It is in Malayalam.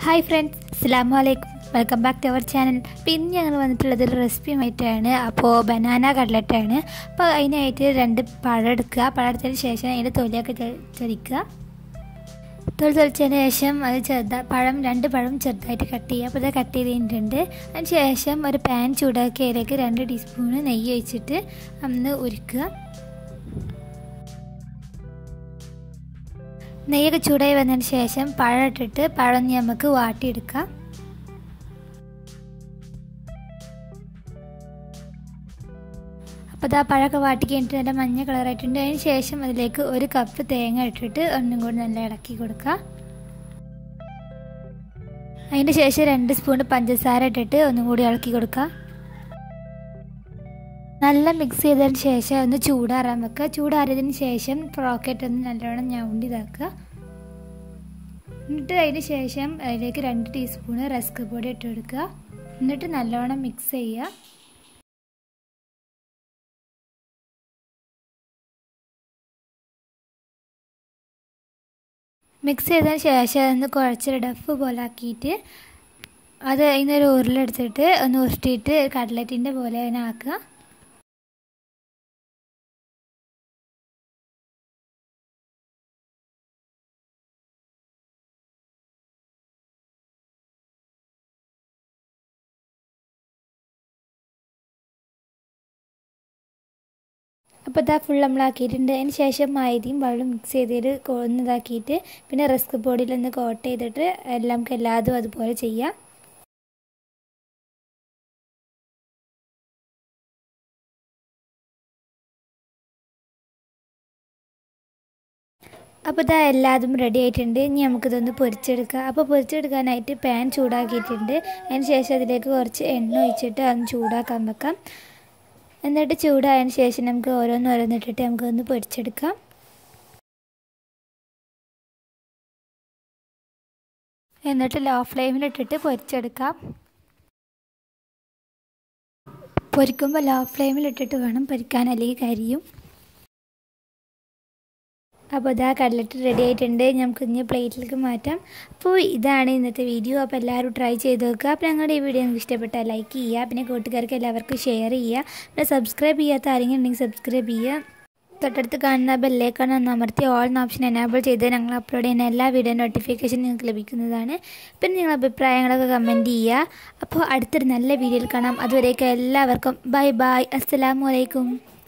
ഹായ് ഫ്രണ്ട്സ് അസ്സാം വലൈക്കും welcome back to our channel അപ്പോൾ ഇന്ന് ഞങ്ങൾ വന്നിട്ടുള്ളത് ഒരു റെസിപ്പിയുമായിട്ടാണ് അപ്പോൾ ബനാന കട്ലറ്റാണ് അപ്പോൾ അതിനായിട്ട് രണ്ട് പഴം എടുക്കുക പഴം എടുത്തതിന് ശേഷം അതിൻ്റെ തൊലിയൊക്കെ ചെ- ചൊരിക്കുക തൊലി തൊലിച്ചതിന് ശേഷം അത് ചെറുത പഴം രണ്ട് പഴം ചെറുതായിട്ട് കട്ട് ചെയ്യുക അപ്പോൾ ഇത് കട്ട് ചെയ്ത് കഴിഞ്ഞിട്ടുണ്ട് അതിന് ശേഷം ഒരു പാൻ ചൂടാക്കി അതിലേക്ക് രണ്ട് ടീസ്പൂണ് നെയ്യ് ഒഴിച്ചിട്ട് ഒന്ന് ഉരുക്കുക നെയ്യൊക്കെ ചൂടായി വന്നതിന് ശേഷം പഴം ഇട്ടിട്ട് പഴം ഇനി നമുക്ക് വാട്ടിയെടുക്കാം അപ്പോൾ ഇതാ പഴമൊക്കെ വാട്ടി കഴിഞ്ഞിട്ട് നല്ല മഞ്ഞ കളറായിട്ടുണ്ട് അതിന് ശേഷം അതിലേക്ക് ഒരു കപ്പ് തേങ്ങ ഇട്ടിട്ട് ഒന്നും കൂടി നല്ല ഇളക്കി കൊടുക്കുക അതിന് ശേഷം രണ്ട് സ്പൂൺ പഞ്ചസാര ഇട്ടിട്ട് ഒന്നും കൂടി ഇളക്കി കൊടുക്കുക നല്ല മിക്സ് ചെയ്തതിന് ശേഷം ഒന്ന് ചൂടാറാൻ വെക്കുക ചൂടാറിയതിന് ശേഷം റോക്കറ്റ് ഒന്ന് നല്ലോണം ഞൗണ്ടി ഇതാക്കുക എന്നിട്ട് അതിന് ശേഷം അതിലേക്ക് രണ്ട് ടീസ്പൂണ് റസ്ക് പൊടി ഇട്ട് കൊടുക്കുക എന്നിട്ട് നല്ലോണം മിക്സ് ചെയ്യുക മിക്സ് ചെയ്തതിന് ശേഷം ഒന്ന് കുഴച്ചൊരു ഡഫ് പോലെ ആക്കിയിട്ട് അത് അതിനൊരു ഉരുളെടുത്തിട്ട് ഒന്ന് ഉരുട്ടിയിട്ട് കട്ലറ്റിൻ്റെ പോലെ അതിനെ ആക്കുക അപ്പോൾ ഇതാ ഫുൾ നമ്മളാക്കിയിട്ടുണ്ട് അതിന് ശേഷം മൈദയും വെള്ളം മിക്സ് ചെയ്തിട്ട് കൊന്നതാക്കിയിട്ട് പിന്നെ റസ്ക് പൊടിയിൽ ഒന്ന് കോട്ട് ചെയ്തിട്ട് എല്ലാം എല്ലാതും അതുപോലെ ചെയ്യാം അപ്പോൾ ഇതാ എല്ലാതും റെഡി ആയിട്ടുണ്ട് ഇനി നമുക്കിതൊന്ന് പൊരിച്ചെടുക്കാം അപ്പോൾ പൊരിച്ചെടുക്കാനായിട്ട് പാൻ ചൂടാക്കിയിട്ടുണ്ട് അതിന് ശേഷം അതിലേക്ക് കുറച്ച് എണ്ണ ഒഴിച്ചിട്ട് അതൊന്ന് ചൂടാക്കാൻ വെക്കാം എന്നിട്ട് ചൂടായതിന് ശേഷം നമുക്ക് ഓരോന്ന് ഓരോന്നിട്ടിട്ട് നമുക്കൊന്ന് പൊരിച്ചെടുക്കാം എന്നിട്ട് ലോ ഫ്ലെയിമിലിട്ടിട്ട് പൊരിച്ചെടുക്കാം പൊരിക്കുമ്പോൾ ലോ ഫ്ലെയിമിലിട്ടിട്ട് വേണം പൊരിക്കാൻ അല്ലെങ്കിൽ കരിയും അപ്പോൾ ഇതാ കട്ലറ്റ് റെഡി ആയിട്ടുണ്ട് നമുക്ക് ഇനി പ്ലേറ്റിലേക്ക് മാറ്റാം അപ്പോൾ ഇതാണ് ഇന്നത്തെ വീഡിയോ അപ്പോൾ എല്ലാവരും ട്രൈ ചെയ്ത് നോക്കുക അപ്പോൾ ഞങ്ങളുടെ ഈ വീഡിയോ നിങ്ങൾക്ക് ഇഷ്ടപ്പെട്ടാൽ ലൈക്ക് ചെയ്യുക പിന്നെ കൂട്ടുകാർക്ക് എല്ലാവർക്കും ഷെയർ ചെയ്യുക പിന്നെ സബ്സ്ക്രൈബ് ചെയ്യാത്ത ആരെങ്കിലും ഉണ്ടെങ്കിൽ സബ്സ്ക്രൈബ് ചെയ്യുക തൊട്ടടുത്ത് കാണുന്ന ബെല്ലേക്കാണ് ഒന്ന് അമർത്തി ഓൾ എന്ന ഓപ്ഷൻ എനാബിൾ ചെയ്ത് ഞങ്ങൾ അപ്ലോഡ് ചെയ്യുന്ന എല്ലാ വീഡിയോ നോട്ടിഫിക്കേഷൻ നിങ്ങൾക്ക് ലഭിക്കുന്നതാണ് പിന്നെ നിങ്ങളുടെ അഭിപ്രായങ്ങളൊക്കെ കമൻറ്റ് ചെയ്യുക അപ്പോൾ അടുത്തൊരു നല്ല വീഡിയോയിൽ കാണാം അതുവരേക്കും എല്ലാവർക്കും ബൈ ബൈ അസ്സലാമു അലൈക്കും